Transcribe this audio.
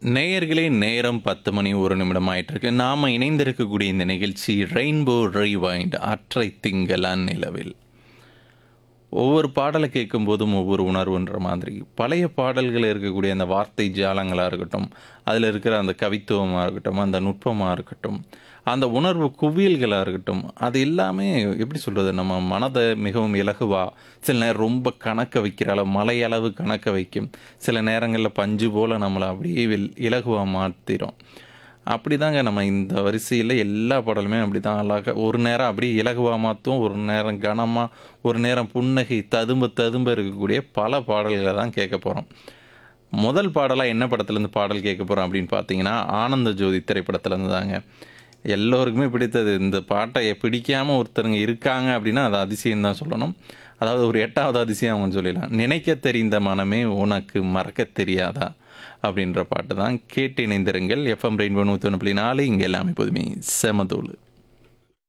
நேயர்களே நேரம் பத்து மணி ஒரு நிமிடம் ஆயிட்டு இருக்கு நாம இணைந்திருக்கக்கூடிய இந்த நிகழ்ச்சி ரெயின்போ ரிவைண்ட் அற்றை திங்களான் நிலவில் ஒவ்வொரு பாடலை கேட்கும் போதும் ஒவ்வொரு உணர்வுன்ற மாதிரி பழைய பாடல்கள் இருக்கக்கூடிய அந்த வார்த்தை ஜாலங்களாக இருக்கட்டும் அதில் இருக்கிற அந்த கவித்துவமாக இருக்கட்டும் அந்த நுட்பமாக இருக்கட்டும் அந்த உணர்வு குவியல்களாக இருக்கட்டும் அது எல்லாமே எப்படி சொல்கிறது நம்ம மனதை மிகவும் இலகுவா சில நேரம் ரொம்ப கணக்க வைக்கிற அளவு மலையளவு கணக்க வைக்கும் சில நேரங்களில் பஞ்சு போல் நம்மளை அப்படியே வில் இலகுவாக மாற்றிடும் அப்படி தாங்க நம்ம இந்த வரிசையில் எல்லா பாடலுமே அப்படி தான் அழகாக ஒரு நேரம் அப்படியே இலகுவாக மாற்றும் ஒரு நேரம் கனமாக ஒரு நேரம் புன்னகை ததும்ப ததும்ப இருக்கக்கூடிய பல பாடல்களை தான் கேட்க போகிறோம் முதல் பாடலாக என்ன படத்துலேருந்து பாடல் கேட்க போகிறோம் அப்படின்னு பார்த்தீங்கன்னா ஆனந்த ஜோதி திரைப்படத்துலேருந்து தாங்க எல்லோருக்குமே பிடித்தது இந்த பாட்டை பிடிக்காமல் ஒருத்தருங்க இருக்காங்க அப்படின்னா அது அதிசயம் தான் சொல்லணும் அதாவது ஒரு எட்டாவது அதிசயம் அவங்க சொல்லிடலாம் நினைக்க தெரிந்த மனமே உனக்கு மறக்க தெரியாதா அப்படின்ற பாட்டு தான் கேட்டு இணைந்திருங்கள் எஃப்எம் ரெயின்போ நூற்றி ஒன்று புள்ளி நாலு இங்கே எல்லாமே எப்போதுமே செமதூள்